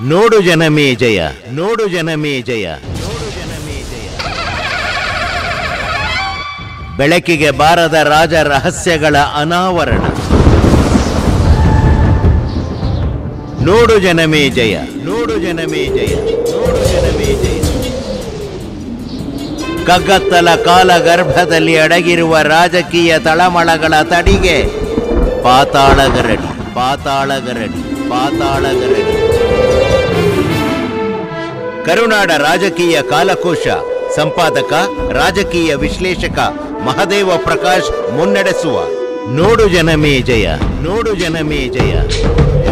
ನೋಡು ಜನಮೇ ಜಯ ನೋಡು ಜನಮೇ ಜಯ ನೋಡು ಜನಮೇ ಜಯ ಬೆಳಕಿಗೆ ಬಾರದ ರಾಜ ರಹಸ್ಯಗಳ ಅನಾವರಣ ನೋಡು ಜನಮೇ ಜಯ ನೋಡು ಜನಮೇ ಜಯ ನೋಡು ಜನಮೇ ಜಯ ಕಗ್ಗತ್ತಲ ಕಾಲ ಗರ್ಭದಲ್ಲಿ ಅಡಗಿರುವ ರಾಜಕೀಯ ತಳಮಳಗಳ ತಡಿಗೆ ಪಾತಾಳಗರಡಿ ಪಾತಾಳಗರಡಿ ಪಾತಾಳಗರಡಿ ಕರುನಾಡ ರಾಜಕೀಯ ಕಾಲಕೋಶ ಸಂಪಾದಕ ರಾಜಕೀಯ ವಿಶ್ಲೇಷಕ ಮಹದೇವ ಪ್ರಕಾಶ್ ಮುನ್ನಡೆಸುವ ನೋಡು ಜನಮೇ ಜಯ ನೋಡು ಜನಮೇ ಜಯ